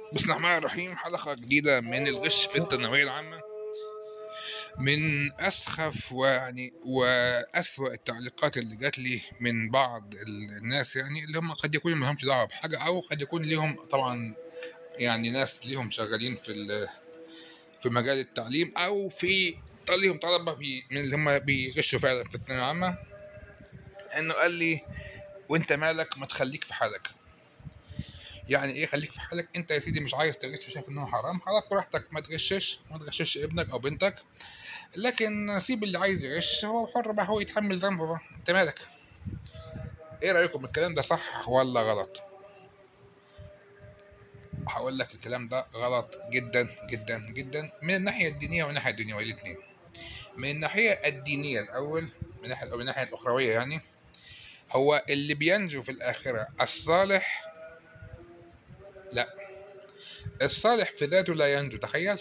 بسم الله الرحمن الرحيم حلقة جديدة من الغش في الثانوية العامة من أسخف ويعني وأسوأ التعليقات اللي جات لي من بعض الناس يعني اللي هم قد يكونوا لهمش دعوة بحاجة أو قد يكون ليهم طبعا يعني ناس ليهم شغالين في ال- في مجال التعليم أو في ليهم طلبة بي من اللي هم بيغشوا فعلا في الثانوية العامة إنه قال لي وأنت مالك ما تخليك في حالك يعني ايه خليك في حالك انت يا سيدي مش عايز تغش شايف انه حرام خلاص براحتك ما تغشش ما تغشش ابنك او بنتك لكن سيب اللي عايز يغش هو حر بقى هو يتحمل ذنبه بقى انت مالك ايه رايكم الكلام ده صح ولا غلط هقول لك الكلام ده غلط جدا جدا جدا من الناحيه الدينيه ومن الناحيه الدنيويه الاثنين من الناحيه الدينيه الاول من الناحيه او من الناحيه الاخرويه يعني هو اللي بينجو في الاخره الصالح لا الصالح في ذاته لا ينجو تخيل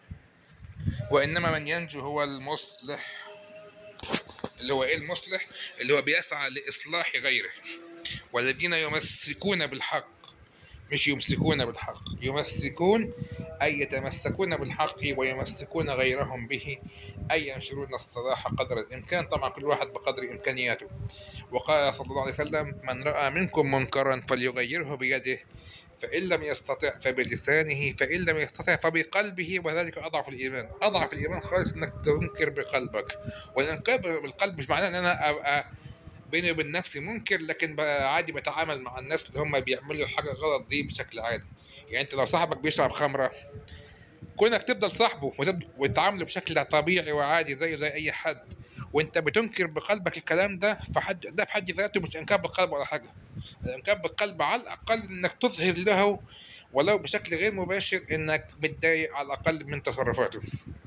وإنما من ينجو هو المصلح اللي هو إيه المصلح اللي هو بيسعى لإصلاح غيره والذين يمسكون بالحق مش يمسكون بالحق يمسكون أي يتمسكون بالحق ويمسكون غيرهم به أي ينشرون الصلاح قدر الإمكان طبعا كل واحد بقدر إمكانياته وقال صلى الله عليه وسلم من رأى منكم منكرا فليغيره بيده فإن لم يستطع فبلسانه فإن لم يستطع فبقلبه وذلك أضعف الإيمان أضعف الإيمان خالص إنك تنكر بقلبك والإنكار بالقلب مش معناه إن أنا أبقى بيني وبين نفسي منكر لكن بقى عادي بتعامل مع الناس اللي هم بيعملوا الحاجة غلط دي بشكل عادي يعني أنت لو صاحبك بيشرب خمرة كونك تفضل صاحبه وتب- وتعامله بشكل طبيعي وعادي زيه زي أي حد وأنت بتنكر بقلبك الكلام ده فحد ده في حد ذاته مش إنكار بالقلب ولا حاجة الإنكار بالقلب على الأقل إنك تظهر له ولو بشكل غير مباشر إنك متضايق على الأقل من تصرفاته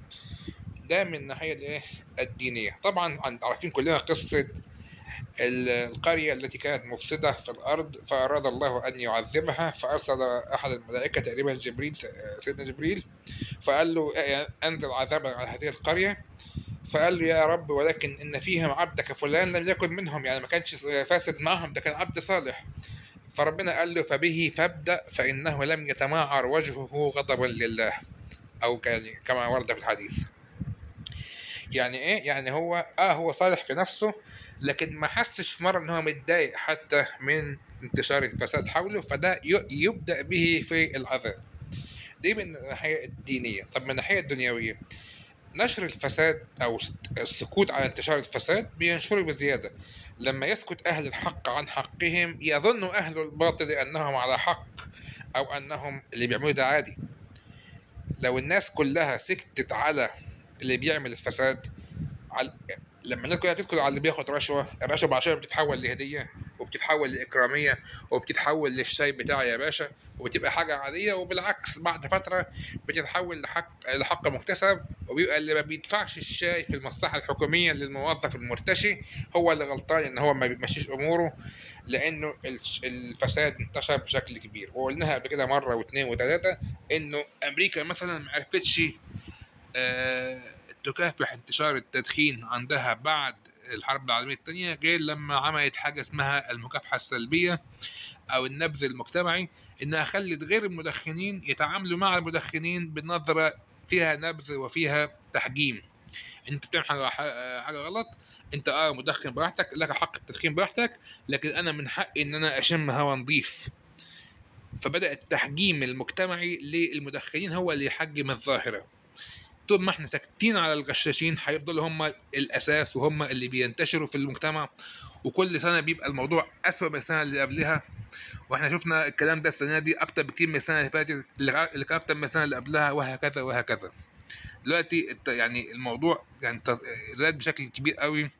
ده من الناحية الإيه الدينية طبعا عن- عارفين كلنا قصة ال- القرية التي كانت مفسدة في الأرض فأراد الله أن يعذبها فأرسل أحد الملائكة تقريبا جبريل سيدنا جبريل فقال له أنزل عذابا على هذه القرية فقال له يا رب ولكن إن فيهم عبدك فلان لم يكن منهم يعني ما كانش فاسد معهم ده كان عبد صالح فربنا قال له فبه فابدأ فإنه لم يتمعر وجهه غضبا لله أو كان كما ورد في الحديث يعني ايه يعني هو اه هو صالح في نفسه لكن ما حسش في مره ان هو متضايق حتى من انتشار الفساد حوله فده ي- يبدا به في العذاب دي من الناحيه الدينيه طب من الناحيه الدنيويه نشر الفساد او السكوت عن انتشار الفساد بينشره بزياده لما يسكت اهل الحق عن حقهم يظن اهل الباطل انهم على حق او انهم اللي بيعملوا ده عادي لو الناس كلها سكتت على اللي بيعمل الفساد على لما الناس كلها تدخل على اللي بياخد رشوه الرشوه بعد شويه بتتحول لهديه وبتتحول لاكراميه وبتتحول للشاي بتاعي يا باشا وبتبقى حاجه عاديه وبالعكس بعد فتره بتتحول لحق لحق مكتسب وبيبقى اللي ما بيدفعش الشاي في المصلحه الحكوميه للموظف المرتشي هو اللي غلطان ان هو ما بيمشيش اموره لانه الش- الفساد انتشر بشكل كبير وقلناها قبل كده مره واثنين وثلاثه انه امريكا مثلا ما عرفتش آه، تكافح انتشار التدخين عندها بعد الحرب العالمية الثانية غير لما عملت حاجة اسمها المكافحة السلبية أو النبذ المجتمعي إنها خلت غير المدخنين يتعاملوا مع المدخنين بنظرة فيها نبذ وفيها تحجيم انت بتعمل حاجه حاجه غلط انت اه مدخن براحتك لك حق التدخين براحتك لكن انا من حقي ان انا اشم هواء نظيف فبدا التحجيم المجتمعي للمدخنين هو اللي يحجم الظاهره طول ما احنا ساكتين على الغشاشين هيفضلوا هم الاساس وهم اللي بينتشروا في المجتمع وكل سنه بيبقى الموضوع اسوأ من السنه اللي قبلها واحنا شفنا الكلام ده السنه دي اكتر بكتير من السنه اللي فاتت اللي اللي كان اكتر من السنه اللي قبلها وهكذا وهكذا دلوقتي الت- يعني الموضوع يعني ت- زاد بشكل كبير قوي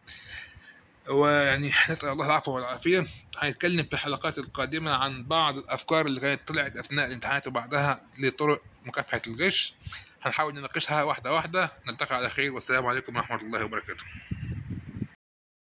ويعني نسأل الله العفو والعافية هنتكلم في الحلقات القادمة عن بعض الأفكار اللي كانت طلعت أثناء الامتحانات وبعدها لطرق مكافحة الغش هنحاول نناقشها واحدة واحدة نلتقي على خير والسلام عليكم ورحمة الله وبركاته